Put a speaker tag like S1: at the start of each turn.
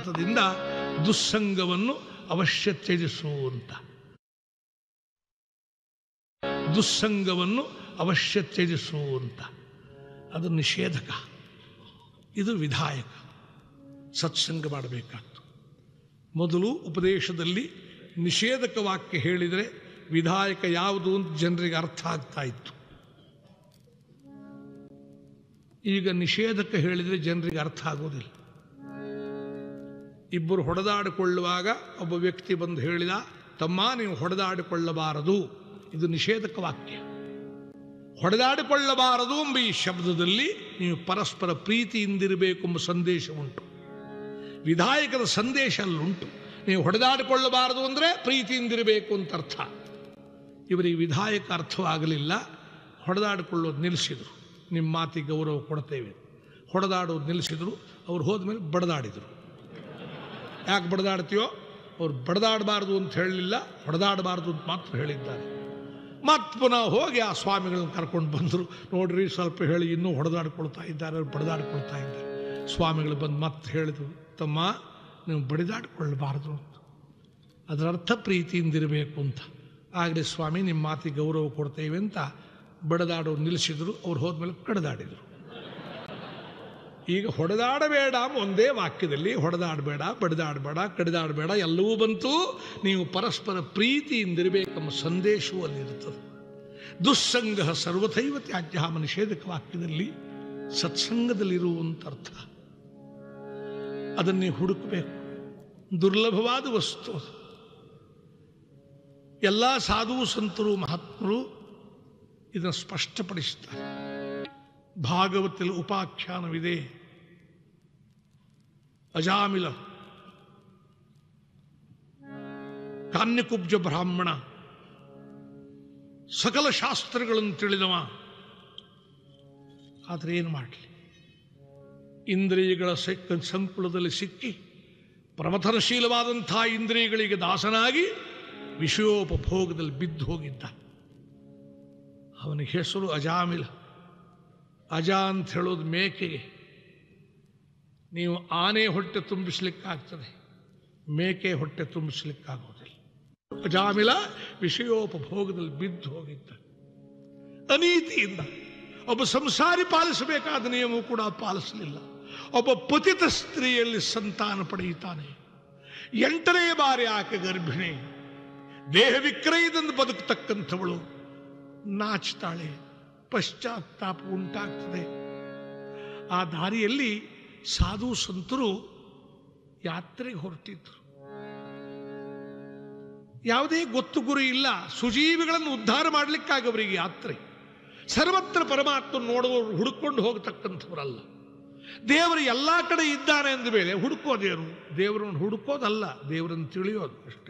S1: ಅರ್ಥದಿಂದ ದುಸ್ಸಂಗವನ್ನು ಅವಶ್ಯ ತ್ಯಜಿಸು ಅಂತ ದುಸ್ಸಂಗವನ್ನು ಅವಶ್ಯ ತ್ಯಜಿಸು ಅಂತ ಅದು ನಿಷೇಧಕ ಇದು ವಿಧಾಯಕ ಸತ್ಸಂಗ ಮಾಡಬೇಕಾಗ್ತು ಮೊದಲು ಉಪದೇಶದಲ್ಲಿ ನಿಷೇಧಕ ವಾಕ್ಯ ಹೇಳಿದರೆ ವಿಧಾಯಕ ಯಾವುದು ಅಂತ ಜನರಿಗೆ ಅರ್ಥ ಆಗ್ತಾ ಇತ್ತು ಈಗ ನಿಷೇಧಕ ಹೇಳಿದರೆ ಜನರಿಗೆ ಅರ್ಥ ಆಗೋದಿಲ್ಲ ಇಬ್ಬರು ಹೊಡೆದಾಡಿಕೊಳ್ಳುವಾಗ ಒಬ್ಬ ವ್ಯಕ್ತಿ ಬಂದು ಹೇಳಿದ ತಮ್ಮ ನೀವು ಹೊಡೆದಾಡಿಕೊಳ್ಳಬಾರದು ಇದು ನಿಷೇಧಕ ವಾಕ್ಯ ಹೊಡೆದಾಡಿಕೊಳ್ಳಬಾರದು ಎಂಬ ಈ ಶಬ್ದದಲ್ಲಿ ನೀವು ಪರಸ್ಪರ ಪ್ರೀತಿಯಿಂದಿರಬೇಕು ಎಂಬ ಸಂದೇಶ ಉಂಟು ವಿಧಾಯಕದ ಸಂದೇಶ ಅಲ್ಲುಂಟು ನೀವು ಹೊಡೆದಾಡಿಕೊಳ್ಳಬಾರದು ಅಂದರೆ ಪ್ರೀತಿಯಿಂದಿರಬೇಕು ಅಂತ ಅರ್ಥ ಇವರಿಗೆ ವಿಧಾಯಕ ಅರ್ಥವಾಗಲಿಲ್ಲ ಹೊಡೆದಾಡಿಕೊಳ್ಳೋದು ನಿಲ್ಲಿಸಿದರು ನಿಮ್ಮ ಮಾತಿಗೆ ಗೌರವ ಕೊಡ್ತೇವೆ ಹೊಡೆದಾಡೋದು ನಿಲ್ಲಿಸಿದರು ಅವ್ರು ಹೋದ್ಮೇಲೆ ಬಡದಾಡಿದರು ಯಾಕೆ ಬಡದಾಡ್ತೀಯೋ ಅವ್ರು ಬಡದಾಡಬಾರ್ದು ಅಂತ ಹೇಳಲಿಲ್ಲ ಹೊಡೆದಾಡಬಾರ್ದು ಅಂತ ಮಾತ್ರ ಹೇಳಿದ್ದಾರೆ ಮತ್ತೆ ಪುನಃ ಹೋಗಿ ಆ ಸ್ವಾಮಿಗಳನ್ನ ಕರ್ಕೊಂಡು ಬಂದರು ನೋಡ್ರಿ ಸ್ವಲ್ಪ ಹೇಳಿ ಇನ್ನೂ ಹೊಡೆದಾಡ್ಕೊಳ್ತಾ ಇದ್ದಾರೆ ಅವ್ರು ಬಡದಾಡ್ಕೊಳ್ತಾ ಇದ್ದಾರೆ ಸ್ವಾಮಿಗಳು ಬಂದು ಮತ್ತೆ ಹೇಳಿದರು ತಮ್ಮ ನೀವು ಬಡಿದಾಡ್ಕೊಳ್ಬಾರ್ದು ಅಂತ ಅದರ ಅರ್ಥ ಪ್ರೀತಿಯಿಂದಿರಬೇಕು ಅಂತ ಆಗಲಿ ಸ್ವಾಮಿ ನಿಮ್ಮ ಮಾತಿಗೆ ಗೌರವ ಕೊಡ್ತೇವೆ ಅಂತ ಬಡದಾಡೋ ನಿಲ್ಲಿಸಿದ್ರು ಅವ್ರು ಹೋದ್ಮೇಲೆ ಕಡ್ದಾಡಿದರು ಈಗ ಹೊಡೆದಾಡಬೇಡ ಎಂಬ ಒಂದೇ ವಾಕ್ಯದಲ್ಲಿ ಹೊಡೆದಾಡಬೇಡ ಬಡಿದಾಡಬೇಡ ಕಡಿದಾಡಬೇಡ ಎಲ್ಲವೂ ಬಂತು ನೀವು ಪರಸ್ಪರ ಪ್ರೀತಿಯಿಂದಿರಬೇಕೆಂಬ ಸಂದೇಶವೂ ಅಲ್ಲಿರುತ್ತದೆ ದುಸ್ಸಂಗ ಸರ್ವಥೈವ ತ್ಯಾಜ್ಯ ನಿಷೇಧಕ ವಾಕ್ಯದಲ್ಲಿ ಸತ್ಸಂಗದಲ್ಲಿರುವಂತ ಅರ್ಥ ಅದನ್ನೇ ಹುಡುಕಬೇಕು ದುರ್ಲಭವಾದ ವಸ್ತು ಅದು. ಎಲ್ಲ ಸಾಧು ಸಂತರು ಮಹಾತ್ಮರು ಇದನ್ನು ಸ್ಪಷ್ಟಪಡಿಸುತ್ತಾರೆ ಭಾಗವತದಲ್ಲಿ ಉಪಾಖ್ಯಾನವಿದೆ ಅಜಾಮಿಲ ಕಾನ್ಯಕುಬ್ಜ ಬ್ರಾಹ್ಮಣ ಸಕಲ ಶಾಸ್ತ್ರಗಳನ್ನು ತಿಳಿದವ ಆದರೆ ಏನು ಮಾಡಲಿ ಇಂದ್ರಿಯಗಳ ಸಿಕ್ಕ ಸಂಕುಲದಲ್ಲಿ ಸಿಕ್ಕಿ ಪ್ರಮಥನಶೀಲವಾದಂಥ ಇಂದ್ರಿಯಗಳಿಗೆ ದಾಸನಾಗಿ ವಿಷಯೋಪಭೋಗದಲ್ಲಿ ಬಿದ್ದು ಹೋಗಿದ್ದ ಅವನ ಹೆಸರು ಅಜಾಮಿಲ ಅಜ ಅಂತ ಹೇಳೋದು ಮೇಕೆಗೆ ನೀವು ಆನೆ ಹೊಟ್ಟೆ ತುಂಬಿಸ್ಲಿಕ್ಕಾಗ್ತದೆ ಮೇಕೆ ಹೊಟ್ಟೆ ತುಂಬಿಸ್ಲಿಕ್ಕಾಗೋದಿಲ್ಲ ಅಜಾಮಿಲ ವಿಷಯೋಪಭೋಗದಲ್ಲಿ ಬಿದ್ದು ಹೋಗಿದ್ದ ಅನೀತಿಯಿಂದ ಒಬ್ಬ ಸಂಸಾರಿ ಪಾಲಿಸಬೇಕಾದ ನಿಯಮವು ಕೂಡ ಪಾಲಿಸಲಿಲ್ಲ ಒಬ್ಬ ಪತಿತ ಸ್ತ್ರೀಯಲ್ಲಿ ಸಂತಾನ ಪಡೆಯುತ್ತಾನೆ ಎಂಟನೇ ಬಾರಿ ಆಕೆ ಗರ್ಭಿಣಿ ದೇಹ ವಿಕ್ರಯದಿಂದ ಬದುಕತಕ್ಕಂಥವಳು ನಾಚ್ತಾಳೆ ಪಶ್ಚಾತ್ತಾಪ ಉಂಟಾಗ್ತದೆ ಆ ದಾರಿಯಲ್ಲಿ ಸಾಧು ಸಂತರು ಯಾತ್ರೆಗೆ ಹೊರಟಿದ್ರು ಯಾವುದೇ ಗೊತ್ತು ಗುರಿ ಇಲ್ಲ ಸುಜೀವಿಗಳನ್ನು ಉದ್ಧಾರ ಮಾಡಲಿಕ್ಕಾಗಿ ಅವರಿಗೆ ಯಾತ್ರೆ ಸರ್ವತ್ರ ಪರಮಾತ್ಮ ನೋಡುವವರು ಹುಡುಕೊಂಡು ಹೋಗತಕ್ಕಂಥವರಲ್ಲ ದೇವರು ಎಲ್ಲ ಕಡೆ ಇದ್ದಾನೆ ಅಂದ ಮೇಲೆ ಹುಡುಕೋದೇನು ದೇವರನ್ನು ಹುಡುಕೋದಲ್ಲ ದೇವರನ್ನು ತಿಳಿಯೋದು ಅಷ್ಟೇ